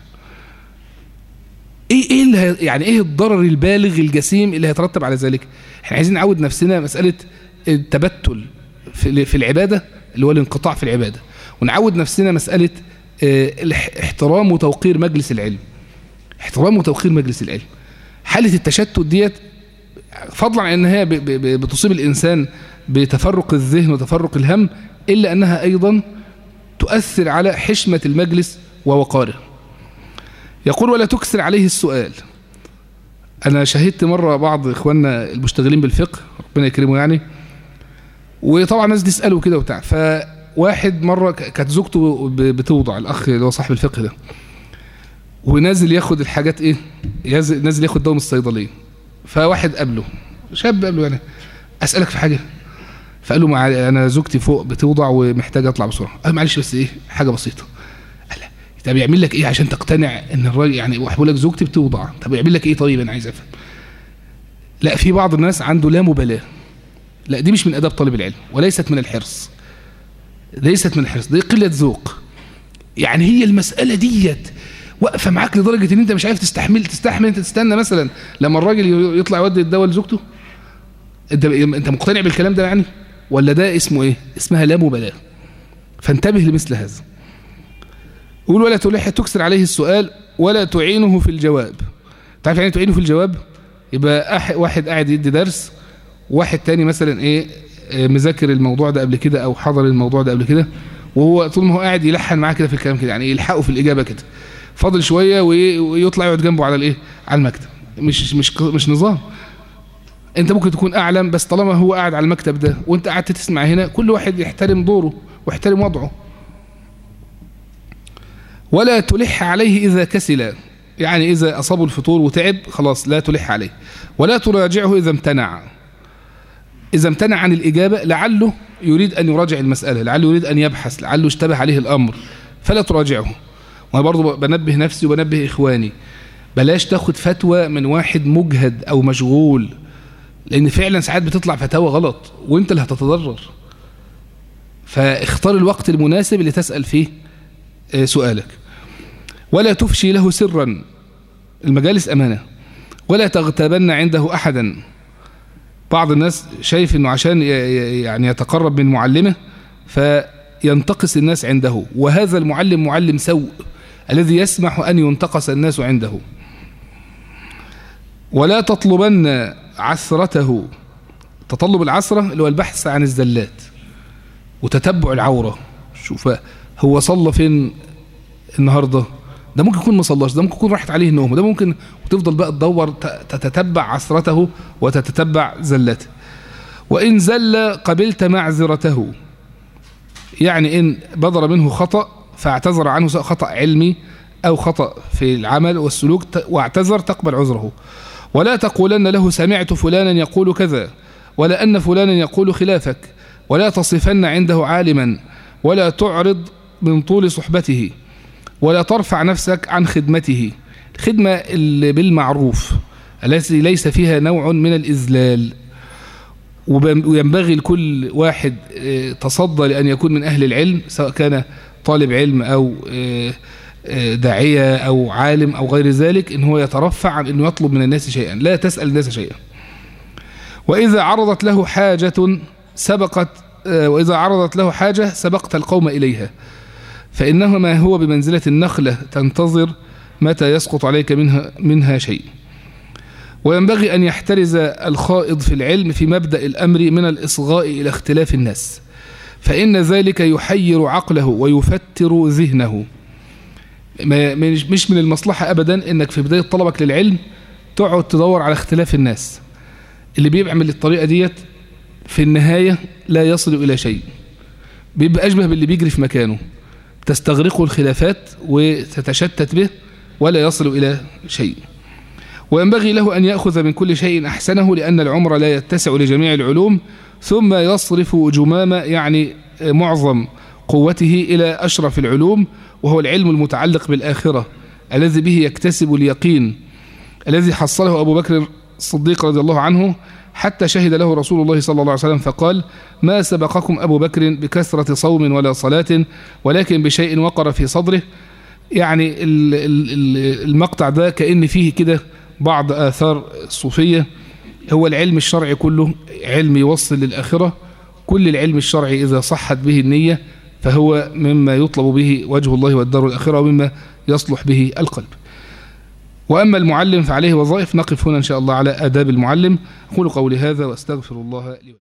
ايه ايه اللي يعني ايه الضرر البالغ الجسيم اللي هيترتب على ذلك احنا عايزين نعود نفسنا مساله التبتل في في العباده اللي هو الانقطاع في العباده ونعود نفسنا مساله احترام وتوقير مجلس العلم احترام وتوقير مجلس العلم حالة التشتت ديت فضلا عن انها بتصيب الانسان بتفرق الذهن وتفرق الهم الا انها ايضا تؤثر على حشمة المجلس ووقاره يقول ولا تكسر عليه السؤال انا شهدت مرة بعض اخواننا المشتغلين بالفقه ربنا يكرمه يعني وطبعا الناس دي يسالوا كده وبتاع فواحد مرة كانت زوجته بتوضع الاخ اللي هو صاحب الفقه ده ونازل ياخد الحاجات ايه نازل ياخد دواء من الصيدليه فواحد قابله شاب قابله يعني اسالك في حاجه فقال له مع انا زوجتي فوق بتوضع ومحتاج اطلع بسرعه قال معلش بس ايه حاجه بسيطه قال لا طب يعمل لك ايه عشان تقتنع ان الراجل يعني بقول لك زوجتي بتوضع طب يعمل لك ايه طيب انا عايز افهم لا في بعض الناس عنده لا مبالاه لا دي مش من اداب طالب العلم وليست من الحرص ليست من الحرص دي قلة ذوق يعني هي المسألة ديت واقفة معاك لدرجة ان انت مش عارف تستحمل تستحمل انت تستنى مثلا لما الراجل يطلع يودي الدواء لزوجته انت انت مقتنع بالكلام ده يعني ولا ده اسمه ايه اسمها لا مبالاة فانتبه لمثل هذا يقول ولا تلح تكسر عليه السؤال ولا تعينه في الجواب تعرف يعني تعينه في الجواب يبقى أح واحد قاعد يدي درس واحد تاني مثلا ايه مذاكر الموضوع ده قبل كده او حضر الموضوع ده قبل كده وهو طول ما هو قاعد يلحن معاه كده في الكلام كده يعني يلحقه في الاجابه كده فاضل شويه ويطلع يقعد جنبه على الايه على المكتب مش مش مش نظام انت ممكن تكون اعلم بس طالما هو قاعد على المكتب ده وانت قعدت تسمع هنا كل واحد يحترم دوره ويحترم وضعه ولا تلح عليه اذا كسل يعني اذا اصابه الفطور وتعب خلاص لا تلح عليه ولا تراجعه اذا امتنع إذا امتنع عن الإجابة لعله يريد أن يراجع المسألة لعله يريد أن يبحث لعله اشتبه عليه الأمر فلا تراجعه وأنا برضو بنبه نفسي وبنبه إخواني بلاش تاخد فتوى من واحد مجهد أو مشغول لأن فعلا ساعات بتطلع فتاوى غلط وانت اللي هتتضرر فاختار الوقت المناسب اللي تسأل فيه سؤالك ولا تفشي له سرا المجالس أمانة ولا تغتابن عنده أحدا بعض الناس شايف انه عشان يعني يتقرب من معلمه فينتقص الناس عنده وهذا المعلم معلم سوء الذي يسمح أن ينتقص الناس عنده ولا تطلبن عثرته تطلب العثرة اللي هو البحث عن الزلات وتتبع العورة شوف هو صلى فين النهاردة ده ممكن يكون ما صلاش ده ممكن يكون راحت عليه النوم ده ممكن وتفضل بقى تدور تتتبع عثرته وتتتبع زلته وإن زل قبلت معذرته يعني إن بدر منه خطأ فاعتذر عنه سواء خطأ علمي أو خطأ في العمل والسلوك واعتذر تقبل عذره ولا تقولن له سمعت فلانا يقول كذا ولا أن فلانا يقول خلافك ولا تصفن عنده عالما ولا تعرض من طول صحبته ولا ترفع نفسك عن خدمته الخدمة اللي بالمعروف التي ليس فيها نوع من الإذلال وينبغي لكل واحد تصدى لأن يكون من أهل العلم سواء كان طالب علم أو داعية أو عالم أو غير ذلك إن هو يترفع عن أنه يطلب من الناس شيئا لا تسأل الناس شيئا وإذا عرضت له حاجة سبقت وإذا عرضت له حاجة سبقت القوم إليها فإنهما هو بمنزلة النخلة تنتظر متى يسقط عليك منها, منها شيء وينبغي أن يحترز الخائض في العلم في مبدأ الأمر من الإصغاء إلى اختلاف الناس فإن ذلك يحير عقله ويفتر ذهنه مش من المصلحة أبدا أنك في بداية طلبك للعلم تقعد تدور على اختلاف الناس اللي بيعمل الطريقة ديت في النهاية لا يصل إلى شيء بيبقى أشبه باللي بيجري في مكانه تستغرقه الخلافات وتتشتت به ولا يصل إلى شيء وينبغي له أن يأخذ من كل شيء أحسنه لأن العمر لا يتسع لجميع العلوم ثم يصرف جمام يعني معظم قوته إلى أشرف العلوم وهو العلم المتعلق بالآخرة الذي به يكتسب اليقين الذي حصله أبو بكر الصديق رضي الله عنه حتى شهد له رسول الله صلى الله عليه وسلم فقال ما سبقكم أبو بكر بكثرة صوم ولا صلاة ولكن بشيء وقر في صدره يعني المقطع ده كأن فيه كده بعض آثار الصوفية هو العلم الشرعي كله علم يوصل للآخرة كل العلم الشرعي إذا صحت به النية فهو مما يطلب به وجه الله والدار الآخرة ومما يصلح به القلب وأما المعلم فعليه وظائف نقف هنا إن شاء الله على آداب المعلم أقول قولي هذا وأستغفر الله لي